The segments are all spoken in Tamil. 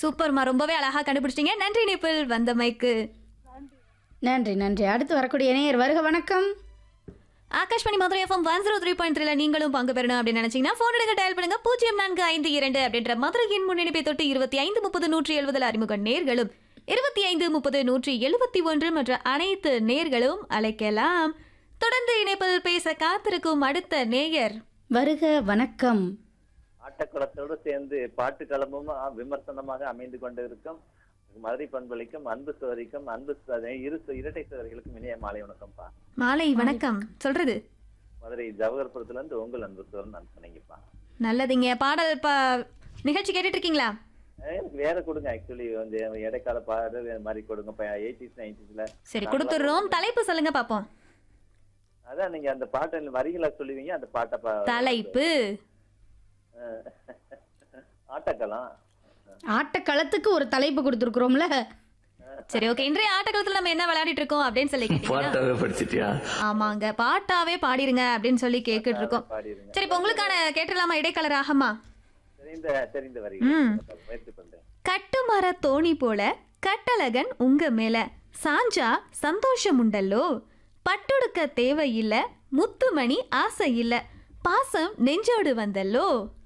சூப்பர்மா ரொம்பவே அழகா கண்டுபிடிச்சிட்டீங்க நன்றி நிப்பிள் வந்தமைக்கு நன்றி நன்றி அடுத்து வரக்கூடிய நேயர் வருக வணக்கம் Akashvani Madurai FM one zero three point த்ரீல நீங்களும் பங்கு பெறணும் அப்படின்னு நினைச்சீங்கன்னா போன் எடுக்க டயல் பண்ணுங்க பூஜ்ஜியம் நான்கு ஐந்து இரண்டு அப்படின்ற மதுரையின் முன்னெடுப்பை தொட்டு இருபத்தி ஐந்து முப்பது நூற்றி எழுபதில் அறிமுக நேர்களும் இருபத்தி ஐந்து முப்பது நூற்றி எழுபத்தி ஒன்று மற்ற அனைத்து நேர்களும் அழைக்கலாம் தொடர்ந்து இணைப்பில் பேச காத்திருக்கும் அடுத்த நேயர் வருக வணக்கம் ஆட்டக்குளத்தோடு சேர்ந்து பாட்டு களமும் விமர்சனமாக அமைந்து கொண்டிருக்கும் மதுரை பண்பளிக்கும் அன்பு சோதரிக்கும் அன்பு சோதரி இரு இரட்டை சோதரிகளுக்கும் இனிய மாலை வணக்கம்ப்பா மாலை வணக்கம் சொல்றது மதுரை ஜவஹர்புரத்துல இருந்து உங்கள் அன்பு சோதரன் நான் சொன்னீங்கப்பா நல்லதுங்க பாடல் ப நிகழ்ச்சி கேட்டுட்டு இருக்கீங்களா எனக்கு வேற கொடுங்க ஆக்சுவலி வந்து இடைக்கால பாடல் இந்த மாதிரி கொடுங்க எயிட்டிஸ் நைன்டிஸ்ல சரி கொடுத்துடுறோம் தலைப்பு சொல்லுங்க பாப்போம் அதான் நீங்க அந்த பாட்டை வரிகளை சொல்லுவீங்க அந்த பாட்டை பா- தலைப்பு அஹ், ஆட்டக்களம் ஆட்டக்களத்துக்கு ஒரு தலைப்பு கொடுத்துருக்குறோம்ல சரி ஓகே இன்றைய ஆட்டக்காலத்துல நம்ம என்ன விளையாடிட்டு இருக்கோம் அப்படின்னு சொல்லி கேட்டீங்கன்னா பாட்டாவே படிச்சிட்டியா ஆமாங்க பாட்டாவே பாடிருங்க அப்படின்னு சொல்லி கேட்டுட்டு இருக்கோம் பாடிருங்க சரி இப்போ உங்களுக்கான கேட்டுடலாமா இடைக்கால ராகமா தெரிந்த தெரிந்த வரிகள் ம். முயற்சி பண்றேன் கட்டுமர தோணி போல கட்டழகன் உங்க மேல சாஞ்சா சந்தோஷம் உண்டல்லோ பட்டுடுக்க தேவையில்ல முத்துமணி ஆசை இல்ல பாசம் நெஞ்சோடு வந்தல்லோ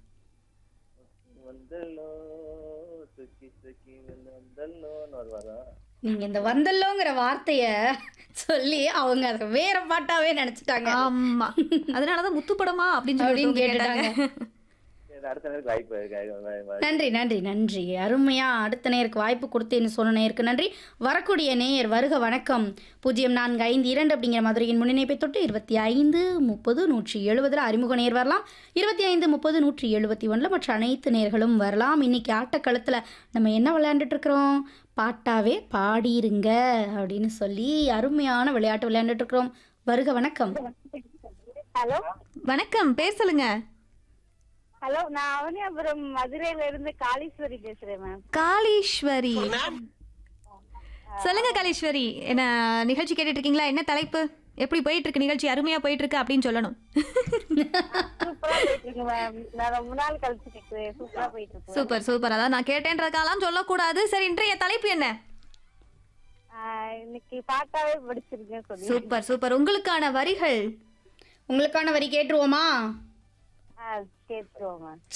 வந்தல்லோ சுக்கி சுக்கி வந்தல்லோன்னு ஒரு வரும் நீங்க இந்த வந்தல்லோங்கிற வார்த்தைய சொல்லி அவங்க அதை வேற பாட்டாவே நினைச்சிட்டாங்க ஆமா அதனாலதான் முத்து படமா அப்படின்னு சொல்லி அப்படின்னு ஒருத்தவங்க கேட்டுட்டாங்க கேட்டாங்க சரி, அடுத்த நேரம் வாய்ப்பு வ- வ- வ- நன்றி நன்றி நன்றி அருமையா அடுத்த நேருக்கு வாய்ப்பு கொடுத்தேன்னு சொன்ன நேருக்கு நன்றி வரக்கூடிய நேயர் வருக வணக்கம் பூஜ்ஜியம் நான்கு ஐந்து இரண்டு அப்படிங்கிற மதுரையின் முன்னிணைப்பை தொட்டு இருபத்தி ஐந்து முப்பது நூற்றி எழுபதுல அறிமுக நேர் வரலாம் இருபத்தி ஐந்து முப்பது நூற்றி எழுபத்தி ஒன்றில் மற்ற அனைத்து நேர்களும் வரலாம் இன்னைக்கு ஆட்டக்களத்தில் நம்ம என்ன விளையாண்டுட்டு இருக்கிறோம் பாட்டாவே பாடிருங்க அப்படின்னு சொல்லி அருமையான விளையாட்டு விளையாண்டுட்டு இருக்கிறோம் வருக வணக்கம் ஹலோ வணக்கம் பேர் சொல்லுங்க ஹலோ நான் அவனியாபுரம் மதுரையில இருந்து காளீஸ்வரி பேசுறேன் மேம் காளீஸ்வரி சொல்லுங்க காளீஸ்வரி என்ன நிகழ்ச்சி கேட்டுட்டு இருக்கீங்களா என்ன தலைப்பு எப்படி போயிட்டு இருக்கு நிகழ்ச்சி அருமையா போயிட்டு இருக்கு அப்படின்னு சொல்லணும் சூப்பரா போயிட்டு இருக்கு மேம் நான் ரொம்ப நாள் கழிச்சு கேக்குறேன் சூப்பரா போயிட்டு இருக்கு சூப்பர் சூப்பர் அதான் நான் கேட்டேன்றதுக்காலாம் சொல்லக்கூடாது சரி இன்றைய தலைப்பு என்ன ஆஹ் இன்னைக்கு பாட்டாவே படிச்சிருக்கேன் சொல்லி சூப்பர் சூப்பர் உங்களுக்கான வரிகள் உங்களுக்கான வரி கேட்டுருவோமா ஆஹ் கேட்டுருவோம் மேம்